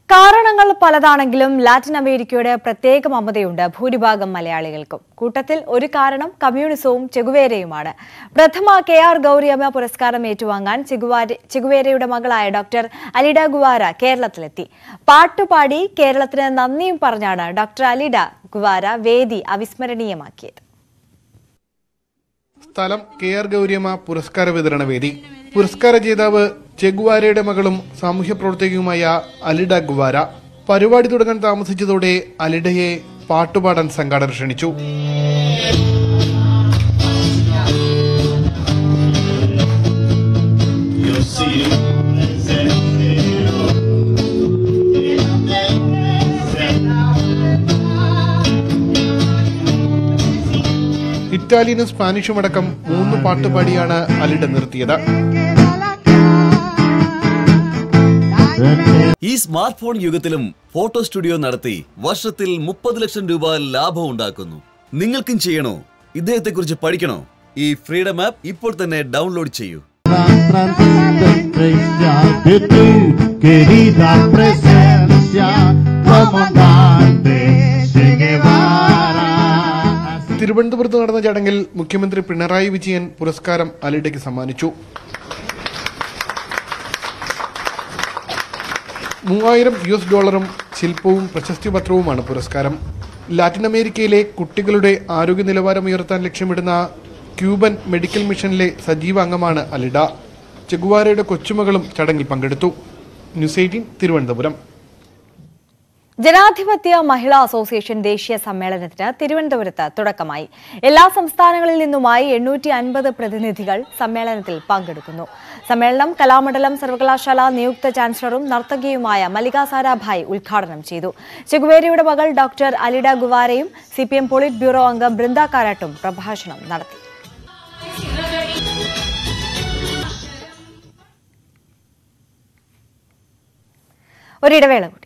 കാരണങ്ങൾ പലതാണെങ്കിലും ലാറ്റിൻ അമേരിക്കയുടെ പ്രത്യേക മമതയുണ്ട് ഭൂരിഭാഗം മലയാളികൾക്കും കൂട്ടത്തിൽ ഒരു കാരണം കമ്മ്യൂണിസവും ചെഗുവേരയുമാണ് പ്രഥമ കെ ആർ ഗൗരിയമ്മ പുരസ്കാരം ഏറ്റുവാങ്ങാൻ ചെഗുവാര ചെഗുവേരയുടെ മകളായ ഡോക്ടർ അലിഡ ഗുവാര കേരളത്തിലെത്തി പാട്ടുപാടി കേരളത്തിന് നന്ദിയും പറഞ്ഞാണ് ഡോക്ടർ അലിഡ ഗുവാര വേദി അവിസ്മരണീയമാക്കിയത് സ്ഥലം കെ ആർ ഗൗരിയമ്മ പുരസ്കാര വിതരണ വേദി പുരസ്കാര ജേതാവ് ചെഗുവാരയുടെ മകളും സാമൂഹ്യ പ്രവർത്തകയുമായ അലിഡ ഗുവാര പരിപാടി തുടങ്ങാൻ താമസിച്ചതോടെ അലിഡയെ പാട്ടുപാടാൻ സംഘാടകർ ക്ഷണിച്ചു Yo sí, ഇറ്റാലിയനും സ്പാനിഷും അടക്കം മൂന്ന് പാട്ടുപാടിയാണ് അലിഡ നിർത്തിയത് ഈ സ്മാർട്ട് ഫോൺ യുഗത്തിലും ഫോട്ടോ സ്റ്റുഡിയോ നടത്തി വർഷത്തിൽ മുപ്പത് ലക്ഷം രൂപ ലാഭം ഉണ്ടാക്കുന്നു നിങ്ങൾക്കും ചെയ്യണോ ഇദ്ദേഹത്തെക്കുറിച്ച് പഠിക്കണോ ഈ ഫ്രീഡം ആപ്പ് ഇപ്പോൾ തന്നെ ഡൗൺലോഡ് ചെയ്യൂ estrella de tu querida presencia, comandante Che Guevara. തിരുവനന്തപുരത്ത് നടന്ന ചടങ്ങിൽ മുഖ്യമന്ത്രി പിണറായി വിജയൻ പുരസ്കാരം അലിഡയ്ക്ക് സമ്മാനിച്ചു മൂവായിരം യു എസ് ഡോളറും ശില്പവും പ്രശസ്തി പത്രവുമാണ് പുരസ്കാരം ലാറ്റിൻ അമേരിക്കയിലെ കുട്ടികളുടെ ആരോഗ്യ നിലവാരം ഉയർത്താൻ ലക്ഷ്യമിടുന്ന ക്യൂബൻ മെഡിക്കൽ മിഷനിലെ സജീവ അംഗമാണ് അലിഡ ചെഗുവാരയുടെ കൊച്ചുമകളും ചടങ്ങിൽ പങ്കെടുത്തു ന്യൂസ് എയ്റ്റീൻ തിരുവനന്തപുരം ജനാധിപത്യ മഹിളാ അസോസിയേഷൻ ദേശീയ സമ്മേളനത്തിന് തിരുവനന്തപുരത്ത് തുടക്കമായി എല്ലാ സംസ്ഥാനങ്ങളിൽ നിന്നുമായി എണ്ണൂറ്റി അൻപത് പ്രതിനിധികൾ സമ്മേളനത്തിൽ പങ്കെടുക്കുന്നു സമ്മേളനം കലാമണ്ഡലം സർവകലാശാല നിയുക്ത ചാൻസലറും നർത്തകിയുമായ മല്ലിക സാരാഭായ് ഉദ്ഘാടനം ചെയ്തു ചെഗുവേരയുടെ മകൾ ഡോക്ടർ അലിഡ ഗുവാരയും C P M politburo അംഗം ബൃന്ദ കാരാട്ടും പ്രഭാഷണം നടത്തി ഒരിടവേള കൂടി